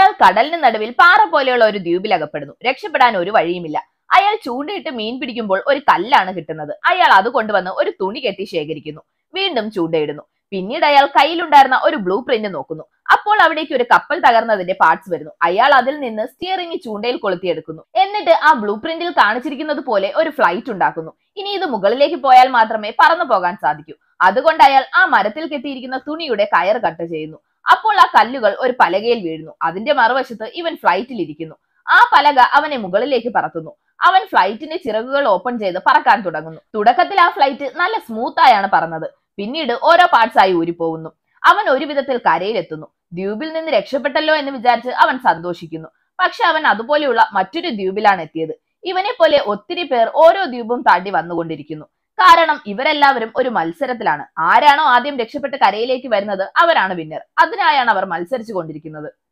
അയാൾ കടലിന് നടുവിൽ പാറ പോലെയുള്ള ഒരു ദ്വീപിൽ അകപ്പെടുന്നു രക്ഷപ്പെടാൻ ഒരു വഴിയുമില്ല അയാൾ ചൂണ്ടയിട്ട് മീൻ പിടിക്കുമ്പോൾ ഒരു കല്ലാണ് കിട്ടുന്നത് അയാൾ അത് കൊണ്ടുവന്ന് ഒരു തുണി കെട്ടി ശേഖരിക്കുന്നു വീണ്ടും ചൂണ്ടയിടുന്നു പിന്നീട് അയാൾ കയ്യിലുണ്ടായിരുന്ന ഒരു ബ്ലൂ പ്രിന്റ് നോക്കുന്നു അപ്പോൾ അവിടേക്ക് ഒരു കപ്പൽ തകർന്നതിന്റെ പാർട്സ് വരുന്നു അയാൾ അതിൽ നിന്ന് സ്റ്റിയറിംഗ് ചൂണ്ടയിൽ കൊളുത്തിയെടുക്കുന്നു എന്നിട്ട് ആ ബ്ലൂ പ്രിന്റിൽ കാണിച്ചിരിക്കുന്നത് പോലെ ഒരു ഫ്ലൈറ്റ് ഉണ്ടാക്കുന്നു ഇനി ഇത് മുകളിലേക്ക് പോയാൽ മാത്രമേ പറന്നു പോകാൻ സാധിക്കൂ അതുകൊണ്ട് അയാൾ ആ മരത്തിൽ കെട്ടിയിരിക്കുന്ന തുണിയുടെ കയർ കട്ട് ചെയ്യുന്നു അപ്പോൾ ആ കല്ലുകൾ ഒരു പലകയിൽ വീഴുന്നു അതിന്റെ മറുവശത്ത് ഇവൻ ഫ്ലൈറ്റിൽ ഇരിക്കുന്നു ആ പലക അവനെ മുകളിലേക്ക് പറത്തുന്നു അവൻ ഫ്ലൈറ്റിന്റെ ചിറകുകൾ ഓപ്പൺ ചെയ്ത് പറക്കാൻ തുടങ്ങുന്നു തുടക്കത്തിൽ ആ ഫ്ലൈറ്റ് നല്ല സ്മൂത്ത് ആയാണ് പറന്നത് പിന്നീട് ഓരോ പാർട്സ് ആയി ഊരിപ്പോകുന്നു അവൻ ഒരു വിധത്തിൽ കരയിലെത്തുന്നു ദ്വീപിൽ നിന്ന് രക്ഷപ്പെട്ടല്ലോ എന്ന് വിചാരിച്ച് അവൻ സന്തോഷിക്കുന്നു പക്ഷെ അവൻ അതുപോലെയുള്ള മറ്റൊരു ദ്വീപിലാണ് എത്തിയത് ഇവനെ പോലെ ഒത്തിരി പേർ ഓരോ ദ്വീപും താണ്ടി വന്നുകൊണ്ടിരിക്കുന്നു കാരണം ഇവരെല്ലാവരും ഒരു മത്സരത്തിലാണ് ആരാണോ ആദ്യം രക്ഷപ്പെട്ട് കരയിലേക്ക് വരുന്നത് അവരാണ് വിന്നർ അതിനായാണ് അവർ മത്സരിച്ചു കൊണ്ടിരിക്കുന്നത്